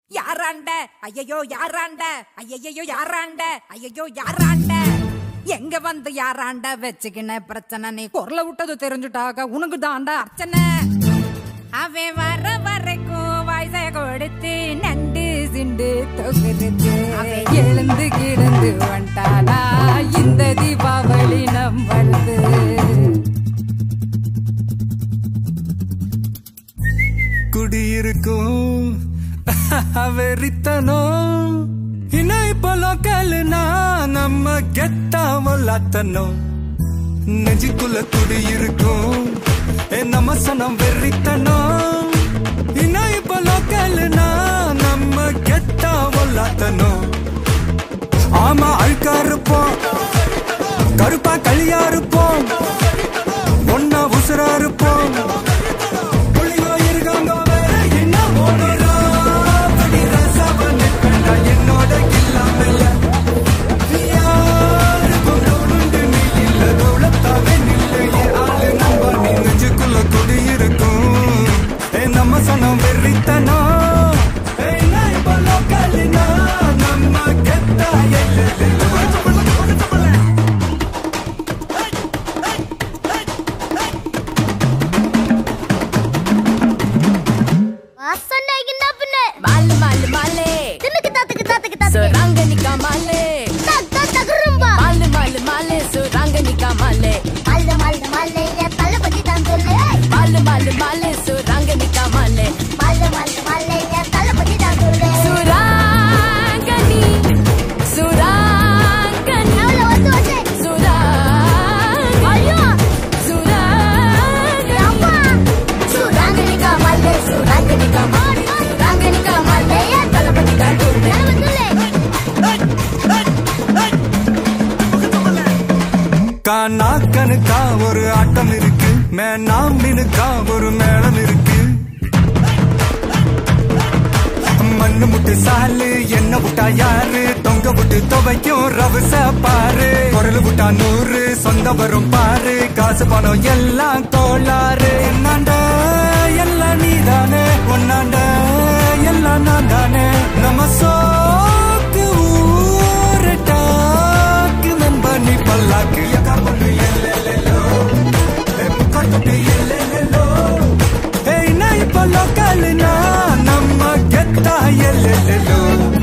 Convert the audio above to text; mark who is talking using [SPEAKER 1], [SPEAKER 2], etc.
[SPEAKER 1] யாராண்ட ஐயையோ யாராண்ட ஐயையோ யாராண்ட ஐயையோ யாராண்ட எங்க வந்து யாராண்ட வச்சுக்கின பிரச்சனை நீ குரல விட்டது தெரிஞ்சுட்டாக உனக்கு தாண்டா அர்ச்சனை அவன் வர வரைக்கும் வயசை கொடுத்து நண்டு சிண்டு தொகுத்து அவன் எழுந்து கிடந்து வந்துட்டானா இந்த தீபாவளி நம்மளது
[SPEAKER 2] குடியிருக்கும் வெறித்தனம் இன்னும் இப்போ லோக்கல்னா நம்ம கெத்தாம லாத்தனும் நெஞ்சுக்குள்ள குடியிருக்கும் ஏ நம்ம சனம் வெறித்தனம் இன்னும் இப்போ லோக்கல்னா நம்ம கெத்தாம லாத்தனும் ஆமா அழுக்கா இருப்போம் கருப்பா களியா இருப்போம் ஒன்னா உசுரா இருப்போம் புள்ளியோ இருக்காங்க வேற என்ன ஓடுறா? படி ரசாவ நிற்பேன்டா என்னோட இல்லாமல. யாருக்கும் தோணுண்டு நீ இல்ல, தோளத்தாவே நில்லு. என் ஆளு நம்ப நீ நெஞ்சுக்குள்ள குடியிருக்கும். ஏ, நம்ம சனம் வெறித்தனம். ஏய், நான் இப்ப லோக்கல்னா, நம்ம கெத்தா எல்லையில.
[SPEAKER 3] வாசனைக்கு என்ன பின்ன
[SPEAKER 1] மாலு மாலு மாலே
[SPEAKER 3] தின்னுக்கு தாத்துக்கு தாத்துக்கு தாத்துக்கு
[SPEAKER 1] சுராங்கனிக்கா மாலே
[SPEAKER 3] தக் தக் தகுரும்பா
[SPEAKER 1] மாலு மாலு மாலே சுராங்கனிக்கா மாலே
[SPEAKER 3] மல்ல மல்ல மல்ல என் தளபதி தான் சொல்லு
[SPEAKER 1] மாலு மாலு மாலே சுராங்கனிக்கா மாலே
[SPEAKER 3] மல்ல மல்ல மல்ல என் தளபதி தான் சொல்லு
[SPEAKER 1] சுராங்கனி சுராங்கனி
[SPEAKER 3] அவள வந்து வந்து
[SPEAKER 1] சுராங்கனி
[SPEAKER 3] ஐயோ
[SPEAKER 1] சுராங்கனி
[SPEAKER 3] அம்மா சுராங்கனிகா மல்ல சுராங்கனிகா மல்ல சுராங்கனிகா மல்ல என் தளபதி தான் சொல்லு
[SPEAKER 2] கானா கணுக்கா ஒரு ஆட்டம் இருக்கு மேனா மினுக்கா ஒரு மேளம் இருக்கு மண்ணு முட்டு சாலு என்ன விட்டா யாரு தொங்க விட்டு துவைக்கும் ரவச பாரு குரல் விட்டா நூறு சொந்த வரும் பாரு காசு பணம் எல்லாம் கோளாறு என்னாண்ட எல்லாம் நீதானே ஒன்னாண்ட எல்லாம் நான் தானே நம்ம சோக்கு ஊரு டாக்கு நம்ப நீ பல்லாக்கு எக்கா பொண்ணு எல்லெல்லோ முக்காட்டு எல்லெல்லோ ஏய் நான் இப்ப லோக்கல்னா நம்ம கெத்தா எல்லெல்லோ